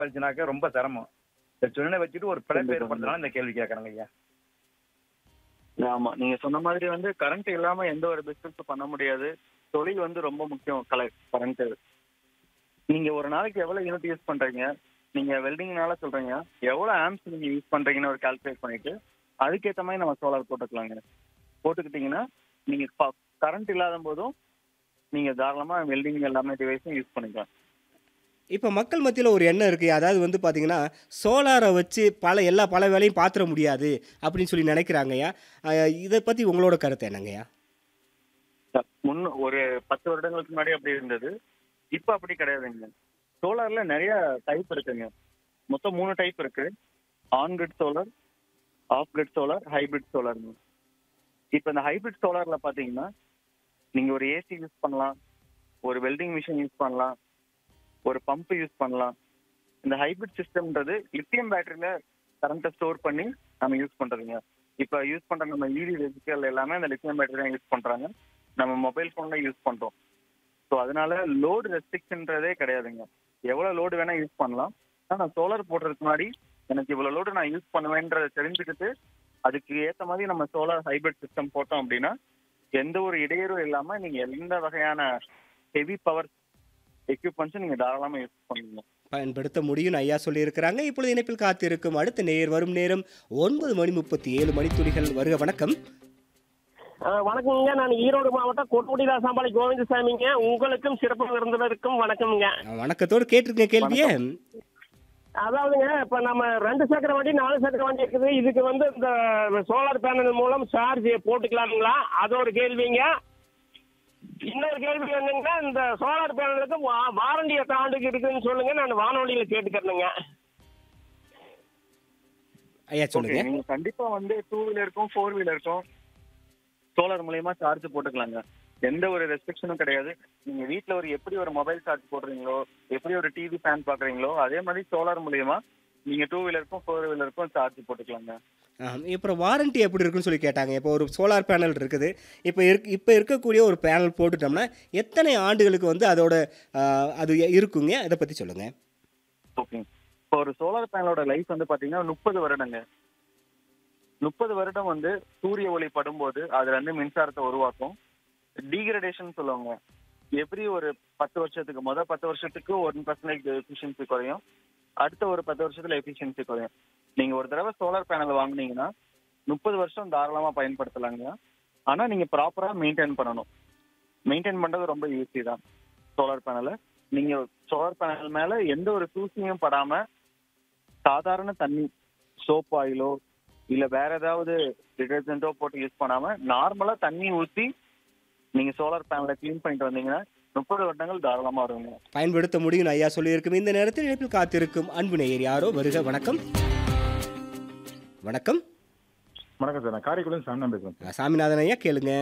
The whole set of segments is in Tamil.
போச்சுனாக்க ரொம்ப சிரமம் இந்த சொன்ன வச்சுட்டு ஒரு பிழைப்பு கண்டிப்பா. ஏற்படுத்தலாம் இந்த கேள்வி கேட்கறாங்க ஐயா ஆமா நீங்க சொன்ன மாதிரி வந்து கரண்ட் இல்லாம எந்த ஒரு பிசினஸ் பண்ண முடியாது தொழில் வந்து ரொம்ப முக்கியம் கலை கரண்ட் நீங்க ஒரு நாளைக்கு எவ்வளவு யூனிட் யூஸ் பண்றீங்க நீங்க வெல்டிங்னால சொல்றீங்க எவ்வளவு ஆம்ஸ் நீங்க யூஸ் பண்றீங்கன்னு ஒரு கால்குலேட் பண்ணிட்டு அதுக்கேற்ற மாதிரி நம்ம சோலார் போட்டுக்கலாங்க போட்டுக்கிட்டீங்கன்னா நீங்க கரண்ட் இல்லாத போதும் நீங்க தாராளமா வெல்டிங் எல்லாமே டிவைஸும் யூஸ் பண்ணிக்கலாம் இப்போ மக்கள் மத்தியில் ஒரு எண்ணம் இருக்குது அதாவது வந்து பார்த்தீங்கன்னா சோலாரை வச்சு பல எல்லா பல வேலையும் பார்த்துட முடியாது அப்படின்னு சொல்லி நினைக்கிறாங்கய்யா அஹ் இதை பற்றி உங்களோட கருத்து என்னங்கய்யா முன்ன ஒரு பத்து வருடங்களுக்கு முன்னாடி அப்படி இருந்தது இப்ப அப்படி கிடையாதுங்க சோலார்ல நிறைய டைப் இருக்குங்க மொத்தம் மூணு டைப் இருக்கு on grid solar off grid solar hybrid சோலார்ங்க இப்ப இந்த ஹைபிரிட் சோலார்ல பாத்தீங்கன்னா நீங்க ஒரு ஏசி யூஸ் பண்ணலாம் ஒரு வெல்டிங் மிஷின் யூஸ் பண்ணலாம் ஒரு பம்ப் யூஸ் பண்ணலாம் இந்த ஹைபிரிட் சிஸ்டம்ன்றது லித்தியம் பேட்டரியில கரண்ட்டை ஸ்டோர் பண்ணி நம்ம யூஸ் பண்றதுங்க இப்ப யூஸ் பண்ற நம்ம இவி வெஹிக்கல் எல்லாமே அந்த லித்தியம் பேட்டரி தான் யூஸ் பண்றாங்க நம்ம மொபைல் போன்ல யூஸ் பண்றோம் ஸோ அதனால லோடு ரெஸ்ட்ரிக்ஷன்றதே கிடையாதுங்க எவ்வளவு லோடு வேணா யூஸ் பண்ணலாம் ஆனா நான் சோலார் போடுறதுக்கு முன்னாடி எனக்கு இவ்வளவு லோடு நான் யூஸ் பண்ணுவேன்றதை தெரிஞ்சுக்கிட்டு அதுக்கு ஏத்த மாதிரி நம்ம சோலார் ஹைபிரிட் சிஸ்டம் போட்டோம் அப்படின்னா எந்த ஒரு இடையூறும் இல்லாம நீங்க எந்த வகையான ஹெவி பவர் எக்யூப்மெண்ட்ஸும் நீங்க தாராளமா யூஸ் பண்ணுங்க பயன்படுத்த முடியும்னு ஐயா சொல்லியிருக்கிறாங்க இப்பொழுது இணைப்பில் காத்திருக்கும் அடுத்த நேர் வரும் நேரம் ஒன்பது மணி முப்பத்தி ஏழு மணித்துளிகள் வருக வணக்கம் அஹ் வணக்கம்ங்க நான் ஈரோடு மாவட்டம் கொட்டுக்குடி தாசாம்பாளை கோவிந்தசாமிங்க உங்களுக்கும் சிறப்பு விருந்தினருக்கும் வணக்கம்ங்க வணக்கத்தோடு கேட்டிருக்கேன் கேள்வியே அதாவதுங்க இப்ப நம்ம ரெண்டு சக்கர வண்டி நாலு சக்கர வண்டி இருக்குது இதுக்கு வந்து இந்த சோலார் பேனல் மூலம் சார்ஜ் போட்டுக்கலாங்களா அது ஒரு கேள்விங்க இன்னொரு கேள்வி என்னங்கன்னா இந்த சோலார் பேனலுக்கு வா- வாரண்டி எத்தனை ஆண்டுக்கு இருக்குன்னு சொல்லுங்க நான் வானொலியில கேட்டுக்கிறேனுங்க ஐயா ஓகே சொல்லுங்க நீங்க கண்டிப்பா வந்து டூ வீலருக்கும் ஃபோர் வீலருக்கும் சோலார் மூலியமா சார்ஜ் போட்டுக்கலாங்க எந்த ஒரு ரெஸ்ட்ரிக்ஷனும் கிடையாது நீங்க வீட்ல ஒரு எப்படி ஒரு மொபைல் சார்ஜ் போடுறீங்களோ எப்படி ஒரு டிவி ஃபேன் பாக்குறீங்களோ அதே மாதிரி சோலார் மூலியமா நீங்க டூ வீலருக்கும் ஃபோர் வீலருக்கும் சார்ஜ் போட்டுக்கலாங்க இப்போ வாரண்டி எப்படி இருக்குன்னு சொல்லி கேட்டாங்க இப்போ ஒரு சோலார் பேனல் இருக்குது இப்போ இருக் இப்போ இருக்கக்கூடிய ஒரு பேனல் போட்டுட்டோம்னா எத்தனை ஆண்டுகளுக்கு வந்து அதோட ஆ, அது இருக்குங்க இதை பற்றி சொல்லுங்கள் ஓகே இப்போ ஒரு சோலார் பேனலோட லைஃப் வந்து பாத்தீங்கன்னா முப்பது வருடங்க முப்பது வருடம் வந்து சூரிய ஒளி படும்போது அதுல இருந்து மின்சாரத்தை உருவாக்கும் டீகிரடேஷன் சொல்லுவாங்க எவ்ரி ஒரு பத்து வருஷத்துக்கு முத பத்து வருஷத்துக்கு ஒன் பர்சன்டேஜ் எஃபிஷியன்சி குறையும் அடுத்த ஒரு பத்து வருஷத்துல எஃபிஷியன்சி குறையும் நீங்க ஒரு தடவை சோலார் பேனல் வாங்குனீங்கன்னா முப்பது வருஷம் தாராளமா பயன்படுத்தலாங்க ஆனா நீங்க ப்ராப்பரா மெயின்டைன் பண்ணணும் மெயின்டைன் பண்றது ரொம்ப ஈஸி தான் சோலார் பேனலை நீங்க சோலார் பேனல் மேல எந்த ஒரு தூசியும் படாம சாதாரண தண்ணி சோப் ஆயிலோ இல்ல வேற ஏதாவது டிடர்ஜென்ட்டோ போட்டு யூஸ் பண்ணாம நார்மலா தண்ணி ஊத்தி நீங்க சோலார் பேனலை க்ளீன் பண்ணிட்டு வந்தீங்கன்னா முப்பது வருடங்கள் தாராளமா வருங்க பயன்படுத்த முடியும்னு ஐயா சொல்லியிருக்கும் இந்த நேரத்தில் இணைப்பில் காத்திருக்கும் அன்பு நேயர் யாரோ வருக வணக்கம் வணக்கம் வணக்கம் சார் நான் காரைக்குடி சாமி பேசுறேன் ஆ, சாமிநாதன் ஐயா கேளுங்க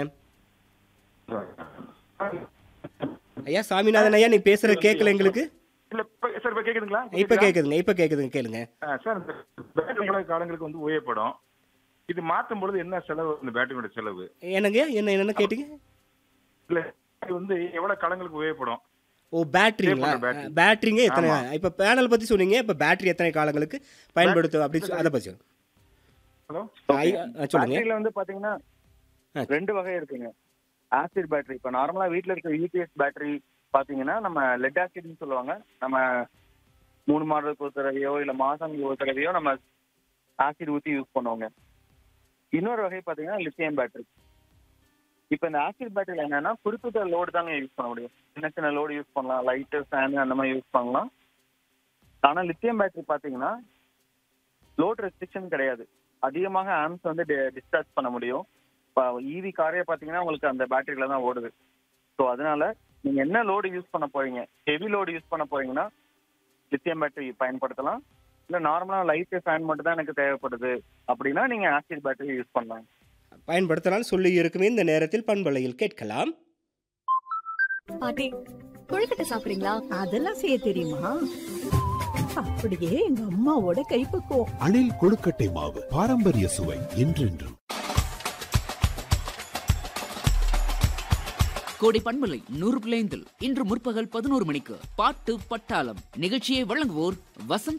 ஐயா சாமிநாதன் ஐயா நீ பேசுறது கேட்கல எங்களுக்கு இல்ல இப்ப- சார் இப்ப கேக்குதுங்களா இப்போ கேட்குதுங்க இப்போ கேட்குதுங்க கேளுங்க ஆ, சார் இந்த பேட்டரி எவ்வளவு காலங்களுக்கு வந்து உபயோகப்படும் இது மாத்தும் பொழுது என்ன செலவு இந்த பேட்டரியோட செலவு என்னங்க என்ன என்னென்ன கேட்டீங்க இல்ல இது வந்து எவ்வளவு காலங்களுக்கு உபயோகப்படும் ஓ பேட்டரிங்களா Save பண்ண battery. பேட்டரிங்க எத்தனை ஆமா. இப்போ பேனல் பற்றி சொன்னீங்க இப்போ பேட்டரி எத்தனை காலங்களுக்கு பயன்படுத்தும் அப்படி சொ- அதை பற்றி சொல்லுங்க ஹலோ ஐயா, ஆ, சொல்லுங்க பேட்டரியில வந்து பாத்தீங்கன்னா ஆ. ரெண்டு வகை இருக்குங்க ஆசிட் பேட்டரி இப்ப நார்மலா வீட்ல இருக்க யூபிஎஸ் பேட்டரி பாத்தீங்கன்னா நம்ம லெட் ஆசிட்னு சொல்லுவாங்க நம்ம மூணு மாதத்துக்கு ஒரு தடவையோ இல்ல மாசம் ஒரு தடவையோ நம்ம ஆசிட் ஊத்தி யூஸ் பண்ணுவோங்க இன்னொரு வகை பாத்தீங்கன்னா லித்தியம் பேட்டரி இப்ப இந்த ஆசிட் பேட்டரியில என்னன்னா குறிப்பிட்ட லோடு தாங்க யூஸ் பண்ண முடியும் சின்ன சின்ன லோடு யூஸ் பண்ணலாம் லைட்டு ஃபேன் அந்த மாதிரி யூஸ் பண்ணலாம் ஆனா லித்தியம் பேட்டரி பாத்தீங்கன்னா லோட் ரெஸ்ட்ரிக்ஷன் கிடையாது அதிகமாக ஆம்ஸ் வந்து டிஸ்சார்ஜ் பண்ண முடியும் இப்போ ஈவி காரே பார்த்தீங்கன்னா உங்களுக்கு அந்த பேட்டரியில தான் ஓடுது ஸோ அதனால நீங்க என்ன லோடு யூஸ் பண்ண போறீங்க ஹெவி லோடு யூஸ் பண்ண போறீங்கன்னா லித்தியம் பேட்டரி பயன்படுத்தலாம் இல்லை நார்மலாக லைட்டு ஃபேன் மட்டும் தான் எனக்கு தேவைப்படுது அப்படின்னா நீங்க ஆசிட் பேட்டரி யூஸ் பண்ணலாம் பயன்படுத்தலாம் சொல்லி இருக்குமே இந்த நேரத்தில் பண்பலையில் கேட்கலாம் பாட்டி கொழுக்கட்டை சாப்பிடுறீங்களா அதெல்லாம் செய்ய தெரியுமா அப்படியே எங்க அம்மாவோட கைப்பக்குவம் அணில் கொழுக்கட்டை மாவு பாரம்பரிய சுவை என்றென்றும் கோடை பண்பலை நூறு பிள்ளைந்தில் இன்று முற்பகல் பதினோரு மணிக்கு பாட்டு பட்டாளம் நிகழ்ச்சியை வழங்குவோர் வசந்த்